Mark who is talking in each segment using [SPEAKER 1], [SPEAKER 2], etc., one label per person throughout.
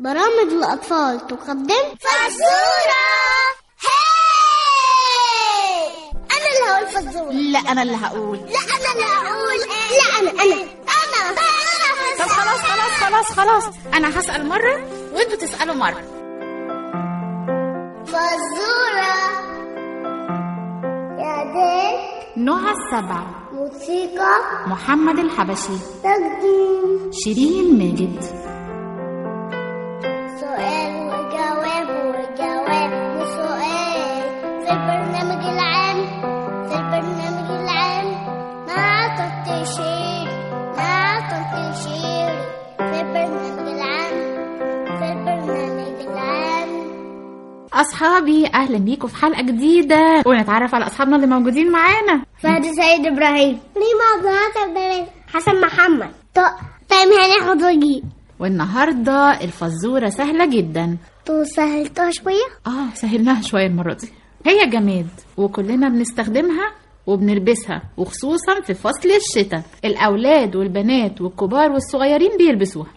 [SPEAKER 1] برامج الأطفال تقدم فزورة أنا اللي هقول فزورة
[SPEAKER 2] لا انا اللي هقول
[SPEAKER 1] لا أنا اللي هقول لا أنا أنا أنا
[SPEAKER 2] طب خلاص خلاص خلاص خلاص انا هسال مره وانتوا تسالوا مره
[SPEAKER 1] فزورة إعداد
[SPEAKER 2] نهى السبع
[SPEAKER 1] موسيقى
[SPEAKER 2] محمد الحبشي
[SPEAKER 1] تقديم
[SPEAKER 2] شيرين ماجد
[SPEAKER 1] سؤال وجواب وجواب وسؤال في البرنامج العام في البرنامج العام مع تنتشير مع تنتشير في البرنامج العام في البرنامج العام
[SPEAKER 2] اصحابي اهلا بيكم في حلقه جديده ونتعرف على اصحابنا اللي موجودين معانا
[SPEAKER 1] فهد سيد ابراهيم ريما عبد العزيز حسن محمد تايم هاني حضرجي
[SPEAKER 2] والنهارده الفزوره سهله جدا
[SPEAKER 1] تو سهلتها شويه
[SPEAKER 2] اه سهلناها شويه المره دي هي جماد وكلنا بنستخدمها وبنلبسها وخصوصا في فصل الشتاء الاولاد والبنات والكبار والصغيرين بيلبسوها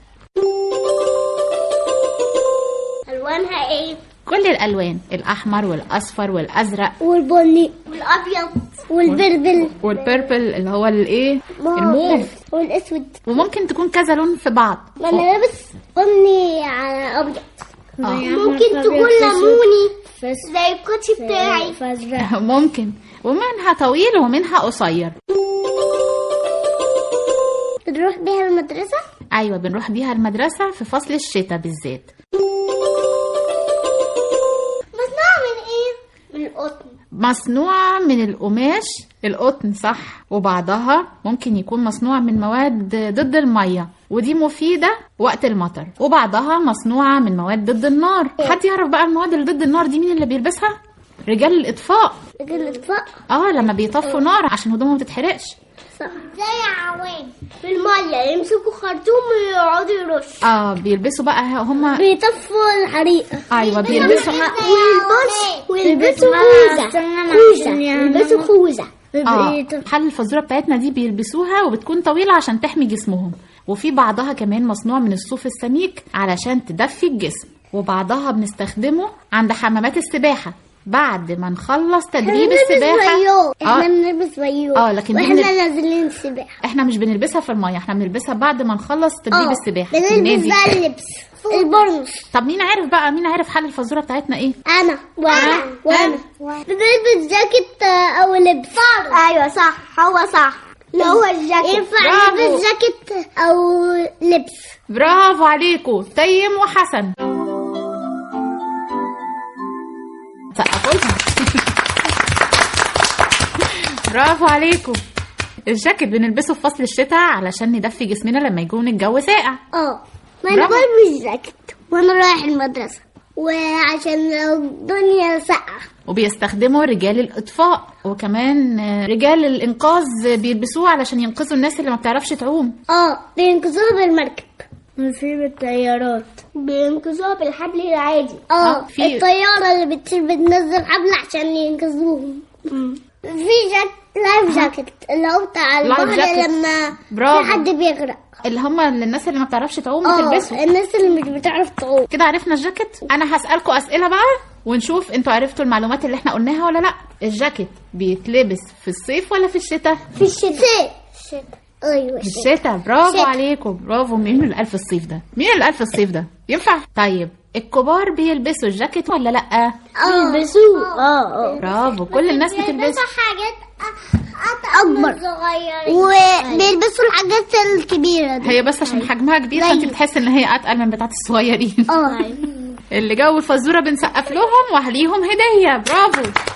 [SPEAKER 1] الوانها ايه
[SPEAKER 2] كل الالوان الاحمر والاصفر والازرق
[SPEAKER 1] والبني والابيض والبربل
[SPEAKER 2] والبيربل اللي هو الايه الموف
[SPEAKER 1] والاسود
[SPEAKER 2] وممكن تكون كذا لون في بعض
[SPEAKER 1] ما انا لابس بني على ابيض
[SPEAKER 2] آه.
[SPEAKER 1] ممكن تكون ليموني زي الكوتشي بتاعي فازرق
[SPEAKER 2] ممكن ومنها طويل ومنها قصير
[SPEAKER 1] بنروح بيها المدرسة
[SPEAKER 2] ايوه بنروح بيها المدرسه في فصل الشتاء بالذات
[SPEAKER 1] مصنوعة من ايه؟ من القطن
[SPEAKER 2] مصنوعة من القماش القطن صح وبعضها ممكن يكون مصنوع من مواد ضد المية ودي مفيدة وقت المطر وبعضها مصنوعة من مواد ضد النار حد يعرف بقى المواد اللي ضد النار دي مين اللي بيلبسها؟ رجال الإطفاء
[SPEAKER 1] لكن الاطفاء
[SPEAKER 2] اه لما بيطفوا نار عشان هدومهم ما تتحرقش
[SPEAKER 1] صح زي عوام في المية يمسكوا خرطوم ويقعدوا يرشوا
[SPEAKER 2] اه بيلبسوا بقى هما
[SPEAKER 1] بيطفوا الحريقة
[SPEAKER 2] ايوه بيلبسوا
[SPEAKER 1] ويلبسوا ويلبسوا خوذة خوذة يلبسوا خوذة
[SPEAKER 2] اه حل الفزوره بتاعتنا دي بيلبسوها وبتكون طويله عشان تحمي جسمهم وفي بعضها كمان مصنوع من الصوف السميك علشان تدفي الجسم وبعضها بنستخدمه عند حمامات السباحه بعد ما نخلص تدريب السباحه
[SPEAKER 1] احنا
[SPEAKER 2] اه
[SPEAKER 1] بنلبس بيو
[SPEAKER 2] آه، لكن دي
[SPEAKER 1] واحنا
[SPEAKER 2] بنل-
[SPEAKER 1] نازلين السباحة
[SPEAKER 2] احنا مش بنلبسها في الميه احنا بنلبسها بعد ما نخلص تدريب
[SPEAKER 1] آه،
[SPEAKER 2] السباحه
[SPEAKER 1] بنلبس
[SPEAKER 2] النادي.
[SPEAKER 1] بقى اللبس البرنس
[SPEAKER 2] طب مين عارف بقى مين عارف حل الفزوره بتاعتنا ايه
[SPEAKER 1] انا وانا وانا بنلبس جاكيت آه، او لبس ايوه صح هو صح اللي هو الجاكيت ينفع
[SPEAKER 2] برافو.
[SPEAKER 1] نلبس جاكيت او لبس
[SPEAKER 2] برافو عليكم تيم وحسن سقفوا لها برافو عليكم الجاكيت بنلبسه في فصل الشتاء علشان ندفي جسمنا لما يكون الجو ساقع
[SPEAKER 1] اه ما انا
[SPEAKER 2] برافو.
[SPEAKER 1] بلبس جاكيت وانا رايح المدرسه وعشان لو الدنيا ساقعه
[SPEAKER 2] وبيستخدموا رجال الإطفاء وكمان آه، رجال الإنقاذ بيلبسوه علشان ينقذوا الناس اللي ما بتعرفش تعوم
[SPEAKER 1] اه بينقذوها بالمركب في بالطيارات بينقذوها بالحبل العادي
[SPEAKER 2] آه،
[SPEAKER 1] اه
[SPEAKER 2] في-
[SPEAKER 1] الطياره اللي بت- بتنزل حبل عشان ينقذوهم في جاك لايف جاكيت اللي هو بتاع
[SPEAKER 2] لايف
[SPEAKER 1] البحر
[SPEAKER 2] جاكيت.
[SPEAKER 1] لما
[SPEAKER 2] برافو.
[SPEAKER 1] في حد بيغرق
[SPEAKER 2] اللي هم الناس اللي ما بتعرفش تعوم
[SPEAKER 1] اه
[SPEAKER 2] بتلبسه
[SPEAKER 1] الناس اللي مش بتعرف تعوم
[SPEAKER 2] كده عرفنا الجاكيت انا هسألكم أسئلة بقى ونشوف انتوا عرفتوا المعلومات اللي احنا قلناها ولا لا الجاكيت بيتلبس في الصيف ولا في الشتاء
[SPEAKER 1] في الشتاء الشتاء ايوه
[SPEAKER 2] في
[SPEAKER 1] الشتاء
[SPEAKER 2] الشتاء برافو
[SPEAKER 1] شتاء.
[SPEAKER 2] عليكم برافو مين اللي قال في الصيف ده مين اللي قال في الصيف ده ينفع طيب الكبار بيلبسوا الجاكيت ولا لا
[SPEAKER 1] بيلبسوه اه اه
[SPEAKER 2] برافو كل الناس بتلبسه
[SPEAKER 1] حاجات اكبر وبيلبسوا الحاجات الكبيره دي
[SPEAKER 2] هي بس عشان حجمها كبير فانت بتحس ان هي اتقل من بتاعت الصغيرين
[SPEAKER 1] اه
[SPEAKER 2] اللي جو الفزوره بنسقف لهم واهليهم هديه برافو